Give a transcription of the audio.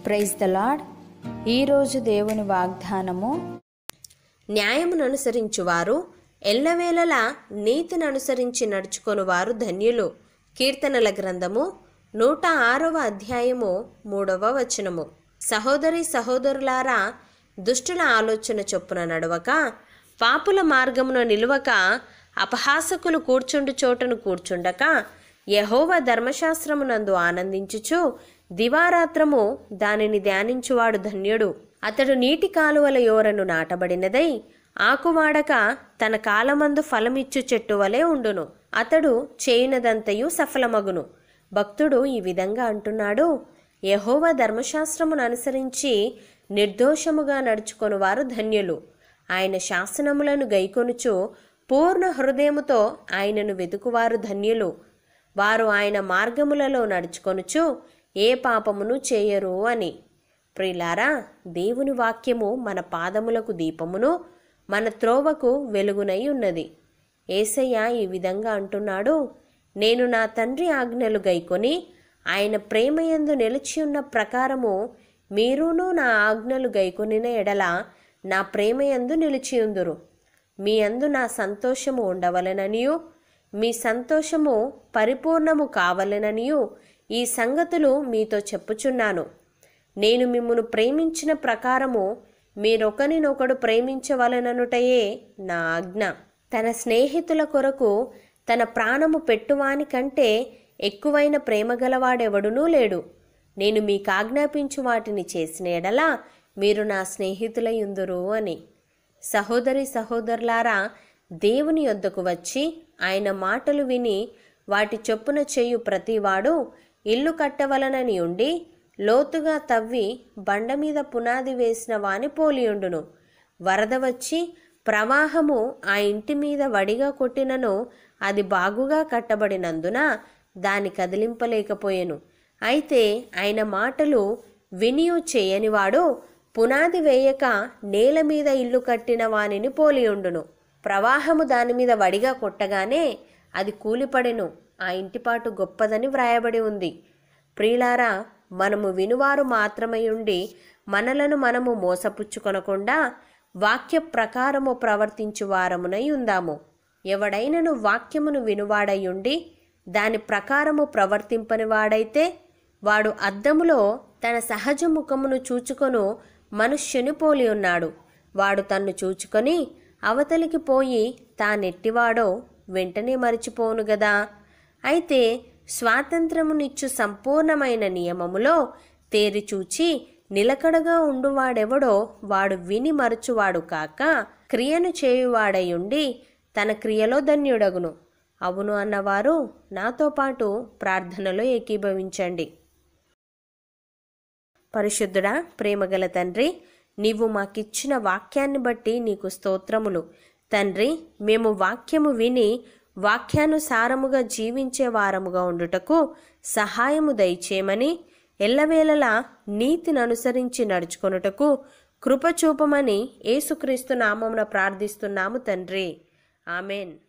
praise the lord ఈరోజు దేవుని వాగ్దానము న్యాయమును అనుసరించువారు ఎల్లవేళలా నీతిని అనుసరించి నడుచుకొనువారు ధన్యులు కీర్తనల గ్రంథము నూట ఆరవ అధ్యాయము మూడవ వచనము సహోదరి సహోదరులారా దుష్టుల ఆలోచన చొప్పున నడవక పాపుల మార్గమున నిలువక అపహాసకులు కూర్చుండు చోటను కూర్చుండక యహోవ ధర్మశాస్త్రమునందు ఆనందించుచు దివారాత్రము దానిని ధ్యానించువాడు ధన్యుడు అతడు నీటి కాలువల యోరను నాటబడినదై ఆకువాడక తన కాలమందు ఫలమిచ్చు చెట్టు వలె ఉండును అతడు చేయునదంతయు సఫలమగును భక్తుడు ఈ విధంగా అంటున్నాడు యహోవ ధర్మశాస్త్రమును అనుసరించి నిర్దోషముగా నడుచుకొను వారు ధన్యులు ఆయన శాసనములను గైకొనుచు పూర్ణ హృదయముతో ఆయనను వెతుకువారు ధన్యులు వారు ఆయన మార్గములలో నడుచుకొనుచు ఏ పాపమును చేయరు అని ప్రిలారా దేవుని వాక్యము మన పాదములకు దీపమును మన త్రోవకు వెలుగునై ఉన్నది ఏసయ్య ఈ విధంగా అంటున్నాడు నేను నా తండ్రి ఆజ్ఞలు గైకొని ఆయన ప్రేమయందు నిలిచి ఉన్న ప్రకారము మీరును నా ఆజ్ఞలు గైకొనిన ఎడల నా ప్రేమయందు నిలిచియుందురు మీ అందు నా సంతోషము ఉండవలెననియు మీ సంతోషము పరిపూర్ణము కావలెననియు ఈ సంగతులు మీతో చెప్పుచున్నాను నేను మిమ్మును ప్రేమించిన ప్రకారము మీరొకరినొకడు ప్రేమించవలననుటయే నా ఆజ్ఞ తన స్నేహితుల కొరకు తన ప్రాణము పెట్టువాని కంటే ఎక్కువైన ప్రేమ గలవాడెవడునూ లేడు నేను మీకు ఆజ్ఞాపించు వాటిని చేసిన ఎడలా మీరు నా స్నేహితులయుందురు అని సహోదరి సహోదరులారా దేవుని యొద్దకు వచ్చి ఆయన మాటలు విని వాటి చొప్పున చేయు ప్రతివాడు ఇల్లు కట్టవలనని ఉండి లోతుగా తవ్వి బండ మీద పునాది వేసిన వాని పోలియుండును వరద వచ్చి ప్రవాహము ఆ ఇంటి మీద వడిగా కొట్టినను అది బాగుగా కట్టబడినందున దాని కదిలింపలేకపోయెను అయితే ఆయన మాటలు వినియు చేయనివాడు పునాది వేయక నేల మీద ఇల్లు కట్టిన వానిని పోలియుండును ప్రవాహము దాని మీద వడిగా కొట్టగానే అది కూలిపడెను ఆ ఇంటిపాటు గొప్పదని వ్రాయబడి ఉంది ప్రియులారా మనము వినువారు మాత్రమై ఉండి మనలను మనము మోసపుచ్చుకొనకుండా వాక్య ప్రకారము ప్రవర్తించు వారమునై ఉందాము ఎవడైనను వాక్యమును వినువాడయుండి దాని ప్రకారము ప్రవర్తింపని వాడైతే వాడు అద్దములో తన సహజ ముఖమును చూచుకొను మనుష్యుని పోలి ఉన్నాడు వాడు తన్ను చూచుకొని అవతలికి పోయి తానెట్టివాడో వెంటనే మరిచిపోను గదా అయితే స్వాతంత్రమునిచ్చు సంపూర్ణమైన నియమములో తేరిచూచి నిలకడగా ఉండువాడెవడో వాడు విని మరచువాడు కాక క్రియను చేయువాడయుండి తన క్రియలో ధన్యుడగును అవును అన్నవారు నాతో పాటు ప్రార్థనలో ఏకీభవించండి పరిశుద్ధుడా ప్రేమగల తండ్రి నీవు మాకిచ్చిన వాక్యాన్ని బట్టి నీకు స్తోత్రములు తండ్రి మేము వాక్యము విని వాక్యానుసారముగా జీవించే వారముగా ఉండుటకు సహాయము దయచేయమని ఎల్లవేళలా నీతిని అనుసరించి నడుచుకొనుటకు కృపచూపమని యేసుక్రీస్తు నామమున ప్రార్థిస్తున్నాము తండ్రి ఆమెన్